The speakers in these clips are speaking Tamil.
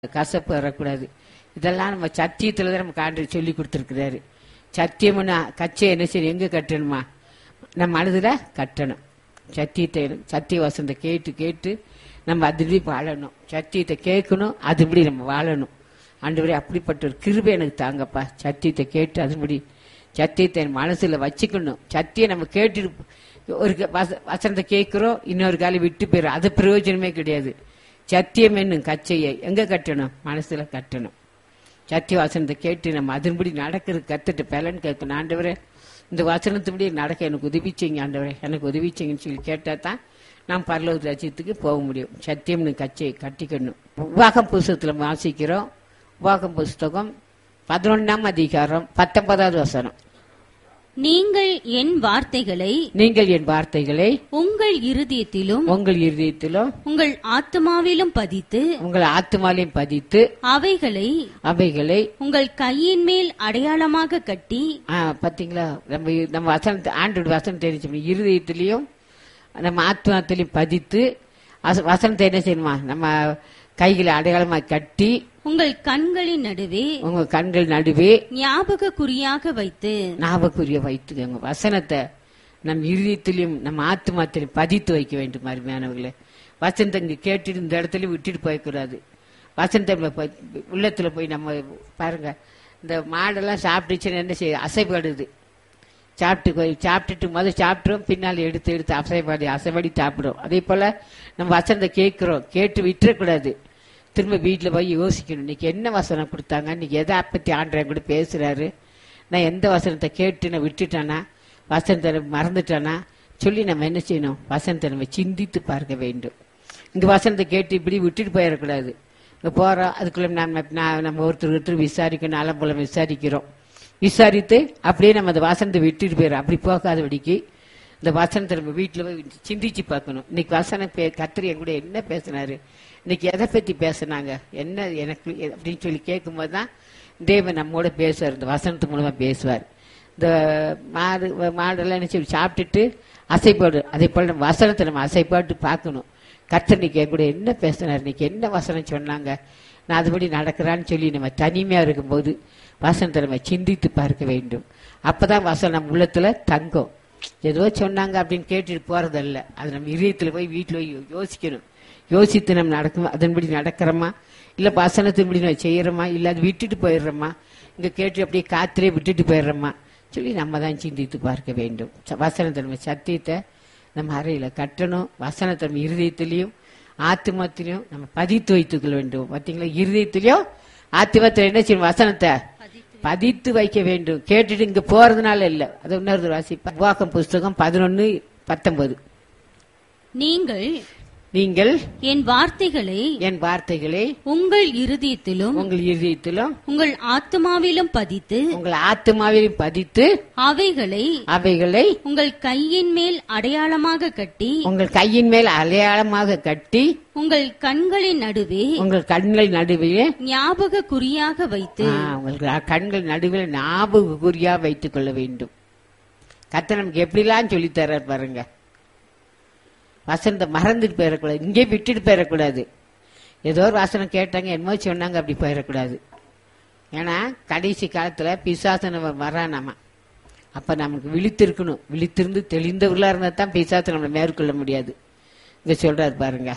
கசப்பு வரக்கூடாது இதெல்லாம் நம்ம சத்தியத்துல தான் நமக்கு ஆண்டு சொல்லி கொடுத்துருக்கிறாரு சத்தியம்னா கச்சை என்ன செய்யும் எங்க கட்டணுமா நம்ம மனதுல கட்டணும் சத்தியத்தை சத்திய வசந்த கேட்டு கேட்டு நம்ம அதுபடி வாழணும் சத்தியத்தை கேட்கணும் அதுபடி நம்ம வாழணும் ஆண்டவரே அப்படிப்பட்ட ஒரு கிருபை எனக்கு தாங்கப்பா சத்தியத்தை கேட்டு அதுபடி சத்தியத்தை என் மனசுல வச்சுக்கணும் சத்தியம் நம்ம கேட்டு ஒரு க- வச- வசனத்தை கேட்கிறோம் இன்னொரு காலம் விட்டு போயிடும் அது பிரயோஜனமே கிடையாது சத்தியம் என்னும் கச்சையை எங்க கட்டணும் மனசுல கட்டணும் சத்திய வசனத்தை கேட்டு நம்ம அதன்படி நடக்கிறது கத்துட்டு பலன் கேட்கணும் ஆண்டவரே இந்த வசனத்துபடி நடக்க எனக்கு உதவிச்சிங்க ஆண்டவரே எனக்கு உதவிச்சிங்கன்னு சொல்லி கேட்டா தான் நாம் பரலோக லட்சியத்துக்கு போக முடியும் சத்தியம்னு கச்சையை கட்டிக்கணும் உபாகம் புஸ்தகத்துல வாசிக்கிறோம் உபாகம் புஸ்தகம் பதினொன்னாம் அதிகாரம் பத்தொன்பதாவது வசனம் நீங்கள் என் வார்த்தைகளை நீங்கள் என் வார்த்தைகளை உங்கள் இருதயத்திலும் உங்கள் இருதயத்திலும் உங்கள் ஆத்மாவிலும் பதித்து உங்கள் ஆத்மாலையும் பதித்து அவைகளை அவைகளை உங்கள் கையின் மேல் அடையாளமாக கட்டி ஆ, பாத்தீங்களா நம்ம நம்ம வசனத்தை ஆண்டோட வசனம் தெரிஞ்சு இருதயத்திலையும் நம்ம ஆத்மாத்திலையும் பதித்து அச- வசனத்தை என்ன செய்யணுமா நம்ம கைகளை அடையாளமா கட்டி உங்கள் கண்களின் நடுவே உங்க கண்கள் நடுவே ஞாபக குறியாக வைத்து ஞாபகக்குரிய வைத்துக்கோங்க வசனத்தை நம் இருதயத்திலையும் நம்ம ஆத்மாத்திலையும் பதித்து வைக்க வேண்டும் அருமையானவர்களே வசனத்தை இங்க கேட்டுட்டு இந்த இடத்துல விட்டுட்டு போயக்கூடாது வசனத்தை நம்ம ப- உள்ளத்துல போய் நம்ம பாருங்க இந்த மாடெல்லாம் சாப்பிட்டுச்சுன்னு என்ன செய்ய அசைப்படுது சாப்பிட்டு போய் சாப்பிட்டுட்டு முதல் சாப்பிட்றோம் பின்னால் எடுத்து எடுத்து அசைப்பாடி அசைப்பாடி சாப்பிடும் அதே போல நம்ம வசனத்தை கேட்கிறோம் கேட்டு விட்டுறக்கூடாது திரும்ப வீட்டில் போய் யோசிக்கணும் இன்னைக்கு என்ன வசனம் கொடுத்தாங்க இன்னைக்கு எதை பத்தி ஆண்டவன் கூட பேசுறாரு நான் எந்த வசனத்தை கேட்டு நான் விட்டுட்டேனா வசனத்தை மறந்துட்டேனா சொல்லி நம்ம என்ன செய்யணும் வசனத்தை நம்ம சிந்தித்து பார்க்க வேண்டும் இங்க வசனத்தை கேட்டு இப்படி விட்டுட்டு போயிடக்கூடாது இங்க போறோம் அதுக்குள்ள நம்ம நான் நம்ம ஒருத்தர் ஒருத்தர் விசாரிக்கணும் அலம்பலம் விசாரிக்கிறோம் விசாரித்து அப்படியே நம்ம அந்த வசனத்தை விட்டுட்டு போயிடும் அப்படி போகாதபடிக்கு இந்த வசனத்தை நம்ம வீட்டில் போய் சிந்திச்சு பார்க்கணும் இன்னைக்கு வசனம் பே கத்திரி என் கூட என்ன பேசினாரு இன்னைக்கு எதை பத்தி பேசுனாங்க என்ன எனக்கு எ- அப்படின்னு சொல்லி கேட்கும்போது தான் தேவன் நம்மோட பேசுவார் இந்த வசனத்து மூலமா பேசுவார் இந்த மாடு மாடெல்லாம் என்ன செய்யும் சாப்பிட்டுட்டு அசைப்பாடு அதே போல நம்ம வசனத்தை நம்ம அசைப்பாட்டு பார்க்கணும் கர்த்தர் இன்னைக்கு என் கூட என்ன பேசினார் இன்னைக்கு என்ன வசனம் சொன்னாங்க நான் அதுபடி நடக்கிறான்னு சொல்லி நம்ம தனிமையா இருக்கும்போது வசனத்தை நம்ம சிந்தித்து பார்க்க வேண்டும் அப்பதான் வசனம் நம்ம உள்ளத்துல தங்கும் ஏதோ சொன்னாங்க அப்படின்னு கேட்டுட்டு போறதல்ல அது நம்ம இதயத்துல போய் வீட்டுல போய் யோசிக்கணும் யோசித்து நம்ம நடக்கும் அதன்படி நடக்கிறோமா இல்ல வசனத்தின்படி நம்ம செய்யறோமா இல்ல அது விட்டுட்டு போயிடுறோமா இங்க கேட்டு அப்படியே காத்திலே விட்டுட்டு போயிடுறோமா சொல்லி நம்ம தான் சிந்தித்து பார்க்க வேண்டும் ச- வசனத்தை நம்ம சத்தியத்தை நம்ம அறையில கட்டணும் வசனத்தை நம்ம இருதயத்திலையும் ஆத்மத்திலையும் நம்ம பதித்து வைத்துக் கொள்ள வேண்டும் பாத்தீங்களா இருதயத்திலையும் ஆத்மத்துல என்ன செய்யணும் வசனத்தை பதித்து வைக்க வேண்டும் கேட்டுட்டு இங்க போறதுனால இல்ல அது இன்னொரு வாசிப்பா உபாகம் புஸ்தகம் பதினொன்னு பத்தொன்பது நீங்கள் நீங்கள் என் வார்த்தைகளை என் வார்த்தைகளை உங்கள் இருதயத்திலும் உங்கள் இருதயத்திலும் உங்கள் ஆத்மாவிலும் பதித்து உங்கள் ஆத்மாவிலும் பதித்து அவைகளை அவைகளை உங்கள் கையின் மேல் அடையாளமாக கட்டி உங்கள் கையின் மேல் அடையாளமாக கட்டி உங்கள் கண்களின் நடுவே உங்கள் கண்கள் நடுவே ஞாபக குறியாக வைத்து ஆ, உங்கள் கண்கள் நடுவில் ஞாபக குறியா வைத்துக் கொள்ள வேண்டும் கர்த்தர் நமக்கு எப்படிலாம் சொல்லித் தர்றார் பாருங்க வசனத்தை மறந்துட்டு போயிடக்கூடாது இங்கே விட்டுட்டு போயிடக்கூடாது ஏதோ ஒரு வசனம் கேட்டாங்க என்னமோ சொன்னாங்க அப்படி போயிடக்கூடாது ஏன்னா கடைசி காலத்துல பிசாசன வரானாமா அப்ப நமக்கு விழித்திருக்கணும் விழித்திருந்து தெளிந்தவர்களா இருந்தா தான் பிசாசை நம்மளை மேற்கொள்ள முடியாது இங்க சொல்றாரு பாருங்க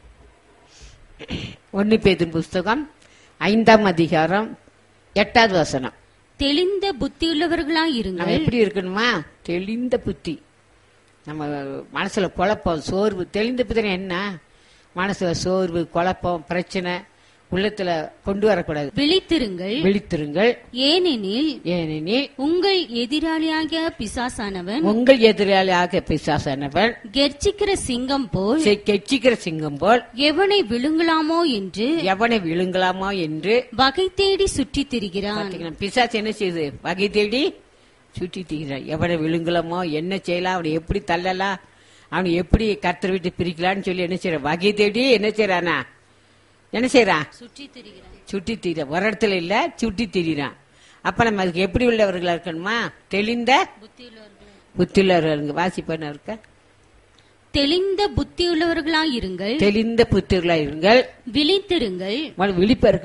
ஒன்னு பேதின் புஸ்தகம் ஐந்தாம் அதிகாரம் எட்டாவது வசனம் தெளிந்த புத்தியுள்ளவர்களாய் நம்ம இருங்கள் எப்படி இருக்கணுமா தெளிந்த புத்தி நம்ம மனசுல குழப்பம் சோர்வு தெளிந்த புத்தி என்ன மனசுல சோர்வு குழப்பம் பிரச்சனை உள்ளத்துல கொண்டு வரக்கூடாது விழித்திருங்கள் விழித்திருங்கள் ஏனெனில் ஏனெனில் உங்கள் எதிராளியாகிய பிசாசானவன் உங்கள் எதிராளியாக பிசாசானவன் கெர்ச்சிக்கிற சிங்கம் போல் செ- கெச்சிக்கிற சிங்கம் போல் எவனை விழுங்கலாமோ என்று எவனை விழுங்கலாமா என்று வகை தேடி சுற்றித் திரிகிறான் பாத்தீங்கன்னா பிசாசு என்ன செய்யுது வகை தேடி சுற்றி தீர்கிறான் எவனை விழுங்கலாமோ என்ன செய்யலாம் அவனை எப்படி தள்ளலாம் அவனை எப்படி கர்த்தர் விட்டு பிரிக்கலாம்னு சொல்லி என்ன செய்யறான் வகை தேடி என்ன செய்யறானா என்ன செய்யறான் சுற்றித் திரிகிறான் சுட்டி தீர ஒரு இடத்துல இல்ல சுட்டி திரிறான் அப்ப நம்ம அதுக்கு எப்படி உள்ளவர்களா இருக்கணுமா தெளிந்த புத்தியுள்ளவர்கள் வாசிப்பன இருக்க தெளிந்த புத்தியுள்ளவர்களாயிருங்கள் தெளிந்த புத்திரர்களாக இருங்கள் விழித்திருங்கள் விழிப்ப